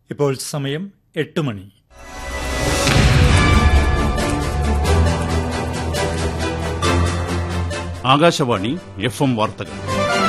ഇപ്പോൾ സമയം എട്ട് മണി ആകാശവാണി എഫ് എം വാർത്തകൾ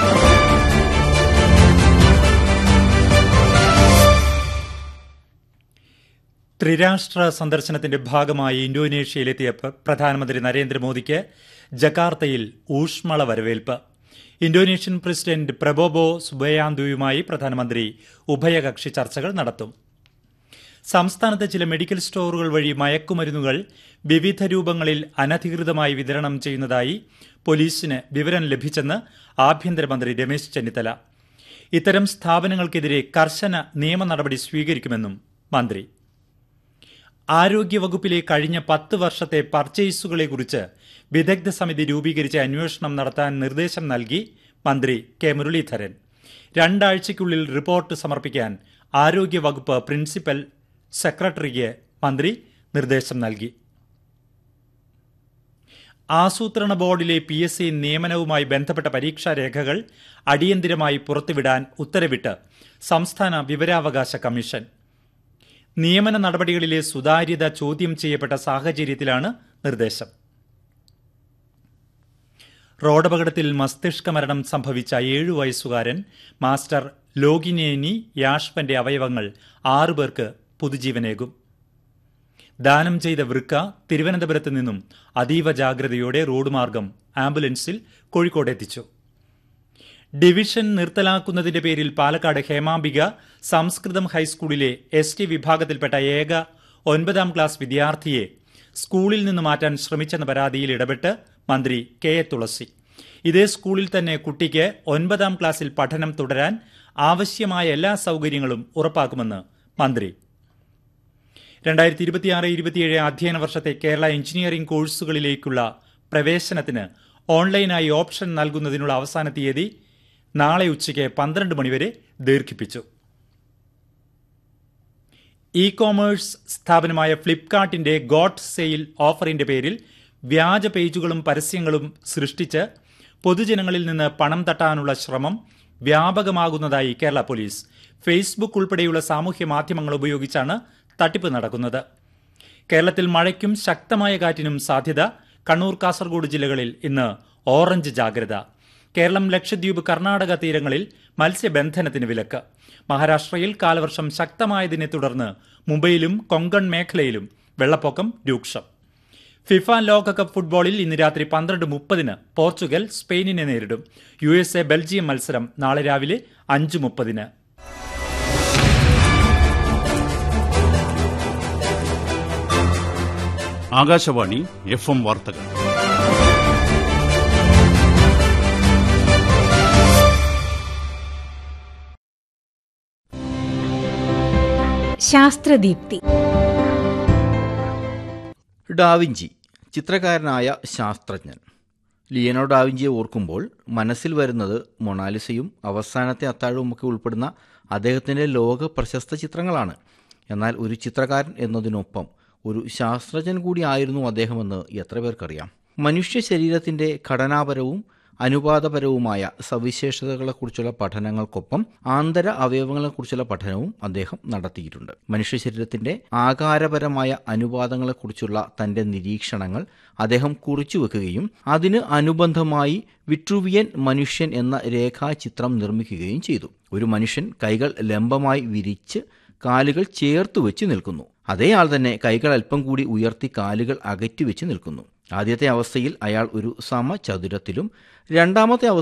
ത്രിരാഷ്ട്ര സന്ദർശനത്തിന്റെ ഭാഗമായി ഇന്തോനേഷ്യയിലെത്തിയ പ്ര- പ്രധാനമന്ത്രി നരേന്ദ്രമോദിക്ക് ജക്കാർത്തയിൽ ഊഷ്മള വരവേൽപ്പ് ഇന്തോനേഷ്യൻ പ്രസിഡന്റ് പ്രബോബോ സുബയാന്തുവുമായി പ്രധാനമന്ത്രി ഉഭയകക്ഷി ചർച്ചകൾ നടത്തും സംസ്ഥാനത്തെ ചില മെഡിക്കൽ സ്റ്റോറുകൾ വഴി മയക്കുമരുന്നുകൾ വിവിധ രൂപങ്ങളിൽ അനധികൃതമായി വിതരണം ചെയ്യുന്നതായി പോലീസിന് വിവരം ലഭിച്ചെന്ന് ആഭ്യന്തരമന്ത്രി രമേശ് ചെന്നിത്തല ഇത്തരം സ്ഥാപനങ്ങൾക്കെതിരെ കർശന നിയമ നടപടി സ്വീകരിക്കുമെന്നും മന്ത്രി ആരോഗ്യവകുപ്പിലെ കഴിഞ്ഞ പത്ത് വർഷത്തെ പർച്ചേസുകളെക്കുറിച്ച് വിദഗ്ധ സമിതി രൂപീകരിച്ച് അന്വേഷണം നടത്താൻ നിർദ്ദേശം നൽകി മന്ത്രി കെ മുരളീധരൻ രണ്ടാഴ്ചയ്ക്കുള്ളിൽ റിപ്പോർട്ട് സമർപ്പിക്കാൻ ആരോഗ്യവകുപ്പ് പ്രിൻസിപ്പൽ സെക്രട്ടറിക്ക് മന്ത്രി നിർദ്ദേശം നൽകി ആസൂത്രണ ബോർഡിലെ പി എസ് സി നിയമനവുമായി ബന്ധപ്പെട്ട പരീക്ഷാ രേഖകൾ അടിയന്തിരമായി പുറത്തുവിടാൻ ഉത്തരവിട്ട് സംസ്ഥാന വിവരാവകാശ കമ്മീഷൻ നിയമന നടപടികളിലെ സുതാര്യത ചോദ്യം ചെയ്യപ്പെട്ട സാഹചര്യത്തിലാണ് നിർദ്ദേശം റോഡപകടത്തിൽ മസ്തിഷ്ക മരണം സംഭവിച്ച ഏഴു വയസ്സുകാരൻ മാസ്റ്റർ ലോകിനേനി യാഷ്പന്റെ അവയവങ്ങൾ ആറുപേർക്ക് പുതുജീവനേകും ദാനം ചെയ്ത വൃക്ക തിരുവനന്തപുരത്ത് നിന്നും അതീവ ജാഗ്രതയോടെ റോഡ് മാർഗം ആംബുലൻസിൽ കോഴിക്കോട് എത്തിച്ചു ഡിവിഷൻ നിർത്തലാക്കുന്നതിന്റെ പേരിൽ പാലക്കാട് ഹേമാംബിക സംസ്കൃതം ഹൈസ്കൂളിലെ എസ് ടി വിഭാഗത്തിൽപ്പെട്ട ഏക ഒൻപതാം ക്ലാസ് വിദ്യാർത്ഥിയെ സ്കൂളിൽ നിന്ന് മാറ്റാൻ ശ്രമിച്ചെന്ന പരാതിയിൽ ഇടപെട്ട് മന്ത്രി കെ എ തുളസി ഇതേ സ്കൂളിൽ തന്നെ കുട്ടിക്ക് ഒൻപതാം ക്ലാസ്സിൽ പഠനം തുടരാൻ ആവശ്യമായ എല്ലാ സൗകര്യങ്ങളും ഉറപ്പാക്കുമെന്ന് മന്ത്രി രണ്ടായിരത്തി ഇരുപത്തിയാറ് ഇരുപത്തിയേഴ് അധ്യയന വർഷത്തെ കേരള എഞ്ചിനീയറിംഗ് കോഴ്സുകളിലേക്കുള്ള പ്രവേശനത്തിന് ഓൺലൈനായി ഓപ്ഷൻ നൽകുന്നതിനുള്ള അവസാന തീയതി നാളെ ഉച്ചയ്ക്ക് പന്ത്രണ്ട് മണിവരെ ദീർഘിപ്പിച്ചു ഇ കോമേഴ്സ് സ്ഥാപനമായ ഫ്ലിപ്കാർട്ടിന്റെ ഗോട്ട് സെയിൽ ഓഫറിന്റെ പേരിൽ വ്യാജ പേജുകളും പരസ്യങ്ങളും സൃഷ്ടിച്ച് പൊതുജനങ്ങളിൽ നിന്ന് പണം തട്ടാനുള്ള ശ്രമം വ്യാപകമാകുന്നതായി കേരള പോലീസ് ഫേസ്ബുക്ക് ഉൾപ്പെടെയുള്ള സാമൂഹ്യ മാധ്യമങ്ങൾ ഉപയോഗിച്ചാണ് തട്ടിപ്പ് നടക്കുന്നത് കേരളത്തിൽ മഴയ്ക്കും ശക്തമായ കാറ്റിനും സാധ്യത കണ്ണൂർ കാസർഗോഡ് ജില്ലകളിൽ ഇന്ന് ഓറഞ്ച് ജാഗ്രത കേരളം ലക്ഷദ്വീപ് കർണാടക തീരങ്ങളിൽ മത്സ്യബന്ധനത്തിന് വിലക്ക് മഹാരാഷ്ട്രയിൽ കാലവർഷം ശക്തമായതിനെ തുടർന്ന് മുംബൈയിലും കൊങ്കൺ മേഖലയിലും വെള്ളപ്പൊക്കം രൂക്ഷം ഫിഫ ലോകകപ്പ് ഫുട്ബോളിൽ ഇന്ന് രാത്രി പന്ത്രണ്ട് മുപ്പതിന് പോർച്ചുഗൽ സ്പെയിനിനെ നേരിടും യു എസ് എ ബെൽജിയം മത്സരം നാളെ രാവിലെ അഞ്ച് മുപ്പതിന് ആകാശവാണി എഫ് എം വാർത്തകൾ ശാസ്ത്രദീപ്തി ഡാവിഞ്ചി ചിത്രകാരനായ ശാസ്ത്രജ്ഞൻ ലിയനോ ഡാവിഞ്ചിയെ ഓർക്കുമ്പോൾ മനസ്സിൽ വരുന്നത് മൊണാലിസയും അവസാനത്തെ അത്താഴവുമൊക്കെ ഉൾപ്പെടുന്ന അദ്ദേഹത്തിൻ്റെ ലോക പ്രശസ്ത ചിത്രങ്ങളാണ് എന്നാൽ ഒരു ചിത്രകാരൻ എന്നതിനൊപ്പം ഒരു ശാസ്ത്രജ്ഞൻ കൂടി ആയിരുന്നു അദ്ദേഹമെന്ന് എത്ര പേർക്കറിയാം മനുഷ്യ ശരീരത്തിൻ്റെ ഘടനാപരവും അനുപാതപരവുമായ സവിശേഷതകളെക്കുറിച്ചുള്ള പഠനങ്ങൾക്കൊപ്പം ആന്തര അവയവങ്ങളെക്കുറിച്ചുള്ള പഠനവും അദ്ദേഹം നടത്തിയിട്ടുണ്ട് മനുഷ്യ ശരീരത്തിന്റെ ആകാരപരമായ അനുപാതങ്ങളെക്കുറിച്ചുള്ള തന്റെ നിരീക്ഷണങ്ങൾ അദ്ദേഹം കുറിച്ചുവെക്കുകയും അതിന് അനുബന്ധമായി വിട്രുവിയൻ മനുഷ്യൻ എന്ന രേഖാചിത്രം നിർമ്മിക്കുകയും ചെയ്തു ഒരു മനുഷ്യൻ കൈകൾ ലംബമായി വിരിച്ച് കാലുകൾ ചേർത്ത് വെച്ച് നിൽക്കുന്നു അതേ ആൾ തന്നെ കൈകൾ അല്പം കൂടി ഉയർത്തി കാലുകൾ അകറ്റി വെച്ച് നിൽക്കുന്നു ആദ്യത്തെ അവസ്ഥയിൽ അയാൾ ഒരു സമചതുരത്തിലും രണ്ടാമത്തെ അവസ്ഥ